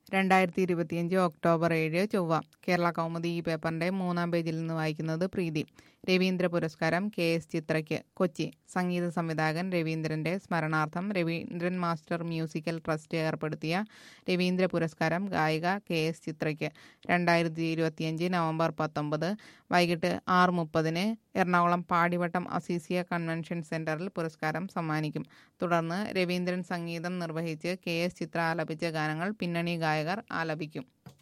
രണ്ടായിരത്തി ഇരുപത്തിയഞ്ച് ഒക്ടോബർ ഏഴ് ചൊവ്വ കേരള കൗമുദി ഈ പേപ്പറിന്റെ മൂന്നാം പേജിൽ നിന്ന് വായിക്കുന്നത് പ്രീതി രവീന്ദ്ര പുരസ്കാരം കെ എസ് ചിത്രയ്ക്ക് കൊച്ചി സംഗീത സംവിധായകൻ രവീന്ദ്രന്റെ സ്മരണാർത്ഥം രവീന്ദ്രൻ മാസ്റ്റർ മ്യൂസിക്കൽ ട്രസ്റ്റ് ഏർപ്പെടുത്തിയ രവീന്ദ്ര പുരസ്കാരം ഗായിക കെ എസ് ചിത്രയ്ക്ക് രണ്ടായിരത്തി ഇരുപത്തിയഞ്ച് നവംബർ പത്തൊമ്പത് വൈകിട്ട് ആറ് മുപ്പതിന് എറണാകുളം പാടിവട്ടം അസീസിയ കൺവെൻഷൻ സെന്ററിൽ പുരസ്കാരം സമ്മാനിക്കും തുടർന്ന് രവീന്ദ്രൻ സംഗീതം നിർവഹിച്ച് കെ എസ് ചിത്ര ആലപിച്ച ഗാനങ്ങൾ പിന്നണി ഗായകർ ആലപിക്കും